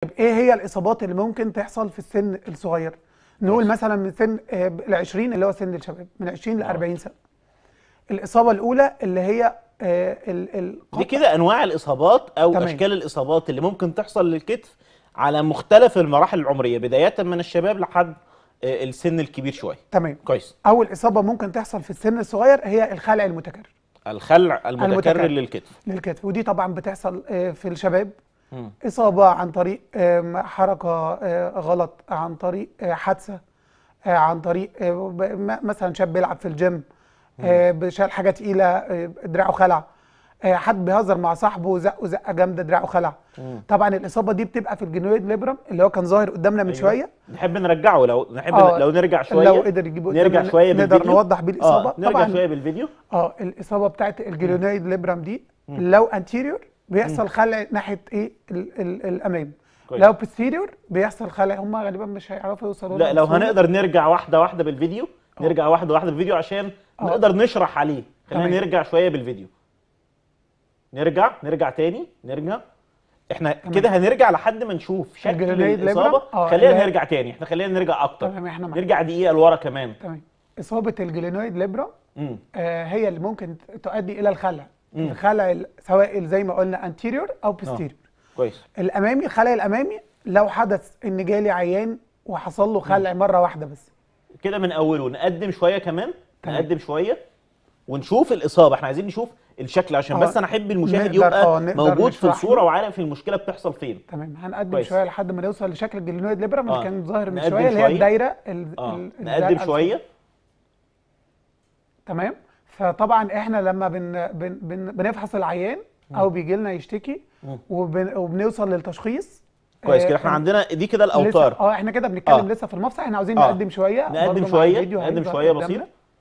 ايه هي الاصابات اللي ممكن تحصل في السن الصغير نقول مثلا من سن آه، ال 20 اللي هو سن الشباب من 20 ل آه. 40 سنه الاصابه الاولى اللي هي آه، ال ال دي كده انواع الاصابات او تمام. اشكال الاصابات اللي ممكن تحصل للكتف على مختلف المراحل العمريه بدايه من الشباب لحد آه، السن الكبير شويه تمام كويس اول اصابه ممكن تحصل في السن الصغير هي الخلع المتكرر الخلع المتكرر المتكرر. للكتف للكتف ودي طبعا بتحصل آه، في الشباب مم. إصابة عن طريق آم، حركة آه، غلط عن طريق آه، حادثة آه، عن طريق آه، ب- م- مثلا شاب بيلعب في الجيم آه، بشال حاجة تقيلة آه، دراعه خلع آه، حد بيهزر مع صاحبه زقه زقة جامدة دراعه خلع مم. طبعا الإصابة دي بتبقى في الجنويد ليبرم اللي هو كان ظاهر قدامنا من أيوة. شوية نحب نرجعه لو نحب آه، لو نرجع شويه لو قدر يجيبه نرجع قدامنا شويه نقدر بالفيديو نوضح بيه الإصابة آه. نرجع طبعا شويه بالفيديو اه الإصابة بتاعت الجليونويد ليبرم دي لو انتيريور بيحصل خلع ناحية ايه ال ال الأمام كويس. لو بوستيريور بيحصل خلع هم غالبا مش هيعرفوا يوصلوا لا لها لو بسهولة. هنقدر نرجع واحده واحده بالفيديو نرجع واحده واحده بالفيديو عشان آه. نقدر نشرح عليه خلينا تمام. نرجع شويه بالفيديو نرجع نرجع تاني نرجع احنا كده هنرجع لحد ما نشوف شكل الجليد الاصابه ليبرم؟ آه، خلينا اللي هي- نرجع تاني احنا خلينا نرجع اكتر تمام، إحنا معاك. نرجع دقيقه لورا كمان تمام إصابة الجلينويد ليبرا امم آه هي اللي ممكن تؤدي إلى الخلع الخلع ال- سواء زي ما قلنا انتيريور أو بوستيريور كويس الأمامي الخلع الأمامي لو حدث إن جالي عيان وحصل له خلع مرة واحدة بس كده من اوله نقدم شويه كمان تمام. نقدم شويه ونشوف الاصابه احنا عايزين نشوف الشكل عشان آه، بس انا احب المشاهد نقدر- يبقى آه، نقدر موجود في نشرح الصوره وعارف المشكله بتحصل فين تمام هنقدم كويس. شوية لحد ما نوصل لشكل الجلينويد ليبرا اللي آه. كان ظاهر من نقدم شوية اللي هي شوية. الدايرة ال- اه ال- نقدم الزرقاء شويه تمام فطبعا احنا لما بن بن بن بنفحص العيان او بيجي لنا يشتكي مم. وبن وبنوصل للتشخيص كويس آه، كده احنا إن- عندنا دي كده لسه الاوتار اه احنا كده بنتكلم آه. لسه في المفصل احنا عاوزين آه. نقدم شويه برضو نقدم مع شويه الفيديو نقدم هيظهر شويه قدامنا. بسيط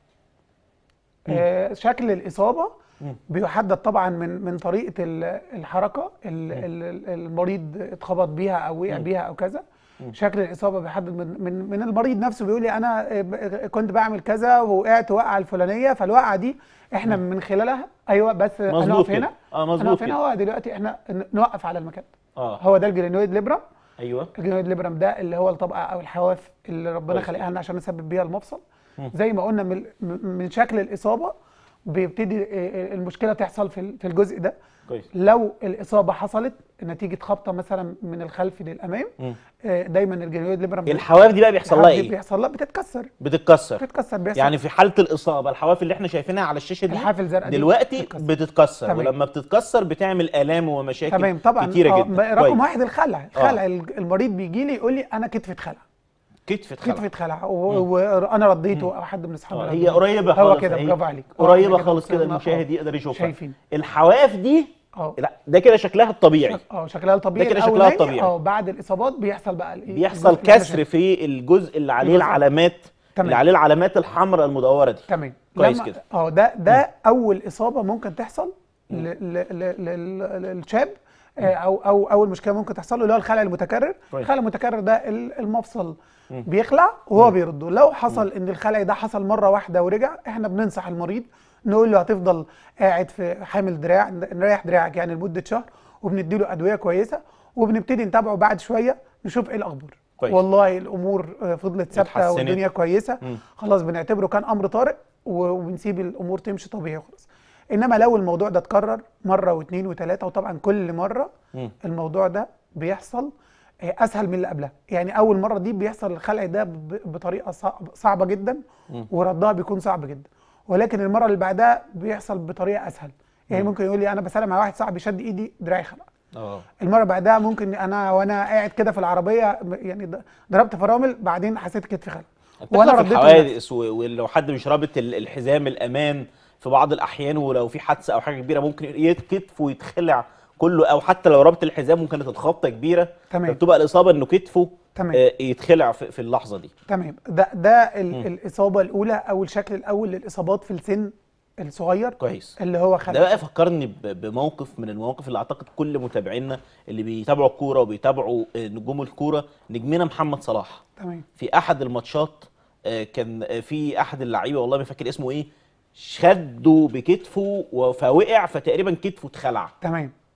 آه شكل الاصابه مم. بيحدد طبعا من من طريقه ال- الحركه ال- ال- المريض اتخبط بيها او وقع بيها او كذا شكل الاصابه بيحدد من من من المريض نفسه بيقول لي انا آه، ب- كنت بعمل كذا ووقعت وقعه الفلانيه فالوقعه دي احنا من خلالها ايوه بس مظبوط هنقف كده. هنا اه مظبوط هنقف هنا كده هو دلوقتي احنا ن- نوقف على المكان اه هو ده الجلينويد ليبرا ايوه الجلينويد ليبرم ده اللي هو الطبقه او الحواف اللي ربنا كويس. خلقها لنا عشان نسبب بيها المفصل مم. زي ما قلنا من من شكل الاصابه بيبتدي آه، المشكله تحصل في ال- في الجزء ده كويس لو الاصابه حصلت نتيجه خبطه مثلا من الخلف للامام مم. آه، دايما الجلينويد ليبرم الحواف دي بقى بيحصل لها دي ايه بيحصل لها بتتكسر بتتكسر بتتكسر بيحصل يعني في حاله الاصابه الحواف اللي احنا شايفينها على الشاشه دي الحافل الزرقاء دي دلوقتي بتتكسر. بتتكسر تمام. ولما بتتكسر بتعمل الام ومشاكل تمام طبعا كتيره آه، جدا رقم كويس. واحد الخلع الخلع المريض بيجي لي يقول لي انا كتفي اتخلع كتف اتخلع كتفي اتخلع و- وانا رديته او حد من اصحابي آه، رده. هي قريبه هو خالص كده أهي. برافو عليك آه، قريبه إحنا خالص كده وصلنا، المشاهد آه. يقدر يشوفها شايفين الحواف دي اه لا ده كده شكلها الطبيعي اه شكلها الطبيعي ده كده شكلها الأولاني، الطبيعي. اه بعد الاصابات بيحصل بقى الإيه؟ بيحصل الجزء اللي إحنا كسر في الجزء اللي عليه الجزء. العلامات تمام. اللي عليه العلامات الحمراء المدوره دي تمام كويس لما- كده. اه ده ده اول اصابه ممكن تحصل ل- ل- ل- لل- للشاب آه، او او اول مشكله ممكن تحصل له اللي هو الخلع المتكرر كويس. الخلع المتكرر ده ال- المفصل بيخلع وهو بيرده لو حصل ان الخلع ده حصل مره واحده ورجع احنا بننصح المريض نقول له هتفضل قاعد في حامل دراع نريح دراعك يعني لمده شهر وبندي له ادويه كويسه وبنبتدي نتابعه بعد شويه نشوف ايه الاخبار كويس. والله الامور آه، فضلت ثابته اتحسنت. والدنيا كويسه مم. خلاص بنعتبره كان امر طارئ و- وبنسيب الامور تمشي طبيعي وخلاص انما لو الموضوع ده اتكرر مره واثنين وثلاثه وطبعا كل مره مم. الموضوع ده بيحصل آه، اسهل من اللي قبلها يعني اول مره دي بيحصل الخلع ده ب- بطريقه صعب صعبه جدا وردها بيكون صعب جدا ولكن المره اللي بعدها بيحصل بطريقه اسهل يعني ممكن يقول لي انا بسلم على واحد صاحبي شد ايدي دراعي خلع اه المره اللي بعدها ممكن انا وانا قاعد كده في العربيه م- يعني ض- ضربت فرامل بعدين حسيت كتفي خلع وانا في رديت لنفسي. الحوادث و- ولو حد مش رابط ال- الحزام الامان في بعض الاحيان ولو في حادثه او حاجه كبيره ممكن يت- كتفه يتخلع كله او حتى لو رابط الحزام ممكن كانت الخبطه كبيره تمام. فبتبقى الاصابه انه كتفه تمام. آه، يتخلع في في اللحظه دي تمام ده ده ال- الاصابه الاولى او الشكل الاول للاصابات في السن الصغير كويس اللي هو ده خلع بقى فكرني ب- بموقف من المواقف اللي اعتقد كل متابعينا اللي بيتابعوا الكوره وبيتابعوا آه، نجوم الكوره نجمنا محمد صلاح تمام في احد الماتشات آه، كان آه، في احد اللعيبه والله ما فاكر اسمه ايه شده بكتفه و- فوقع فتقريبا كتفه اتخلع تمام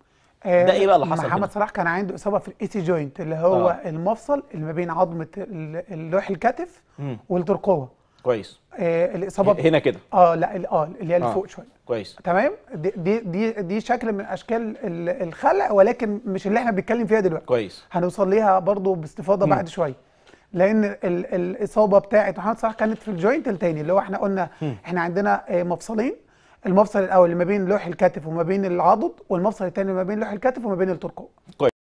آه، ده ايه بقى اللي حصل محمد هنا؟ صلاح كان عنده اصابه في الاي سي جوينت اللي هو آه. المفصل اللي ما بين عظمه ال- اللوح الكتف مم. والترقوه كويس آه الاصابه ب- هنا كده اه لا ال- اه اللي هي اللي آه. فوق شويه كويس تمام دي دي دي, دي شكل من اشكال ال- الخلع ولكن مش اللي احنا بنتكلم فيها دلوقتي كويس هنوصل ليها برضو باستفاضه مم. بعد شويه لان ال الاصابه بتاعه محمد صلاح كانت في الجوينت التاني اللي هو احنا قلنا مم. احنا عندنا آه، مفصلين المفصل الاول اللي ما بين لوح الكتف وما بين العضد والمفصل الثاني ما بين لوح الكتف وما بين الترقوه